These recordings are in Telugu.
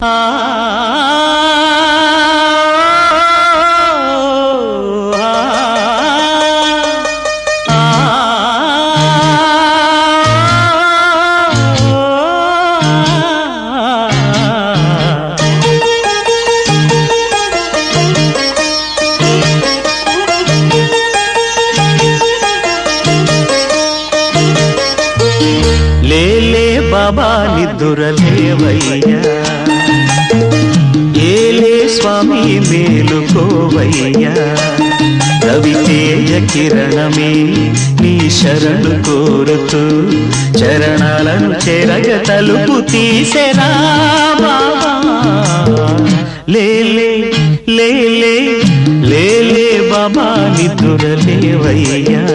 లేలే బాబా నిద్దురలేవయ్యా ఏలే స్వామి మేలుకోవయ్యా రవితేజ కిరణమే నీ శరణు కోరుతూ చరణాలను చెరగ తలుపు తీసెరా బాబా లేలే లేలే లేలే బాబా నిద్దురలేవయ్యా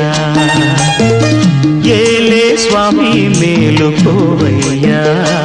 ఏలే స్వామి మేలుకోవయ్యా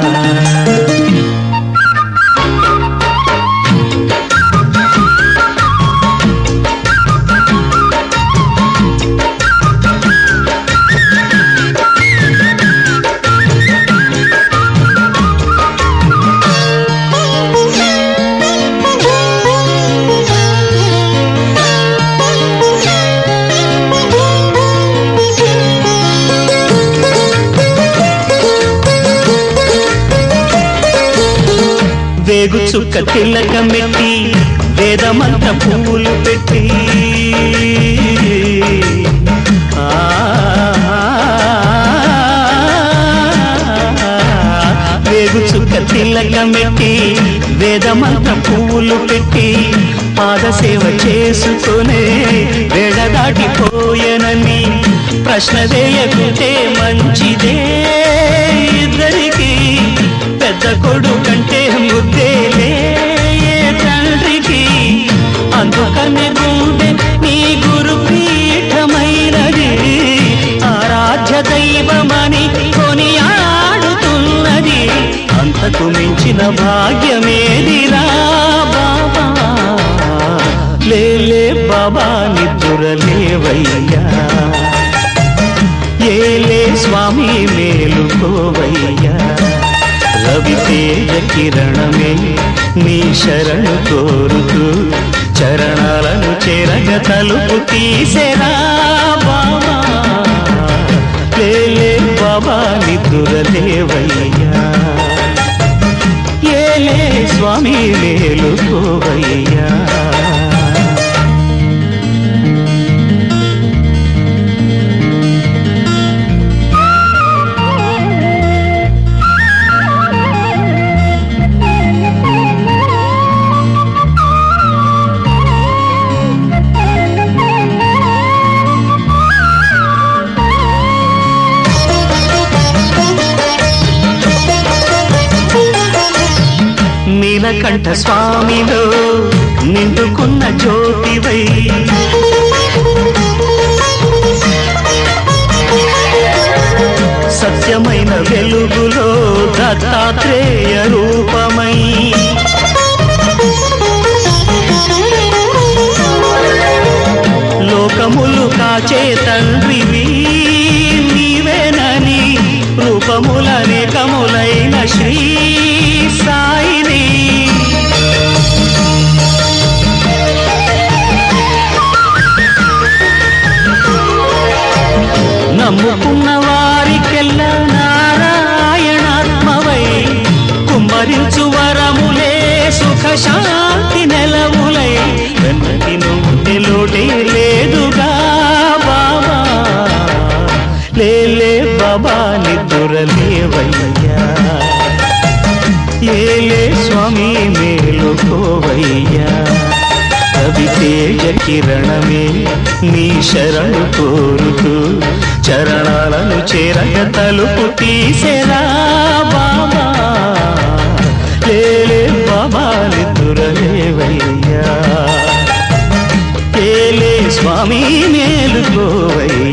వేగు చుక్క తిలకమెట్టి వేదమంత పువ్వులు పెట్టి ఆ, వేగు చుక్క తిలకమెట్టి వేదమంత పువ్వులు పెట్టి పాదసేవ చేసుకునే వేడ దాటిపోయనని ప్రశ్న వేయకుంటే మంచిదే ఇద్దరికి పెద్ద కొడుకంటే ముద్దేలే ఏ తండ్రికి అందుకనే గుండె నీ గురు పీఠమైనది ఆరాధ్య దైవమని కొని ఆడుతున్నది అంతకు మించిన భాగ్యమేదిరా బాబా లేలే బాబా నిద్దురలేవయ్యా ఏలే స్వామి మేలుకోవయ్యా రవితేజ కిరణమే నీ శరణు కోరుతూ చరణాలను చెరగ తలుపు తీసెరా బాబా లేలే బాబా నిద్దురలేవయ్యా ఏలే స్వామి మేలుకోవయ్యా నీలకంఠ స్వామిలో నిండుకున్న జ్యోతివై సత్యమైన వెలుగులో దత్తాత్రేయ రూపమై లోకములు కాచే తండ్రివి నీవేనని రూపములనేకములైన శ్రీ సాయిని నమ్ముకున్న వారికెల్లా నారాయణాత్మవై కుమ్మరించు వరములే సుఖ శాంతి నెలవులై వెన్నటి నుండి లోటే లేదుగా బాబా లేలే బాబా నిద్దురలేవయ్యా ఏలే స్వామి మేలుకోవయ్యా రవితేజ కిరణమే నీ శరణు కోరుతూ చరణాలను చేరగ తలుపు తీసెరా బాబా లేలే బాబా నిద్దురలేవయ్యా ఏలే స్వామి మేలుకోవయ్యా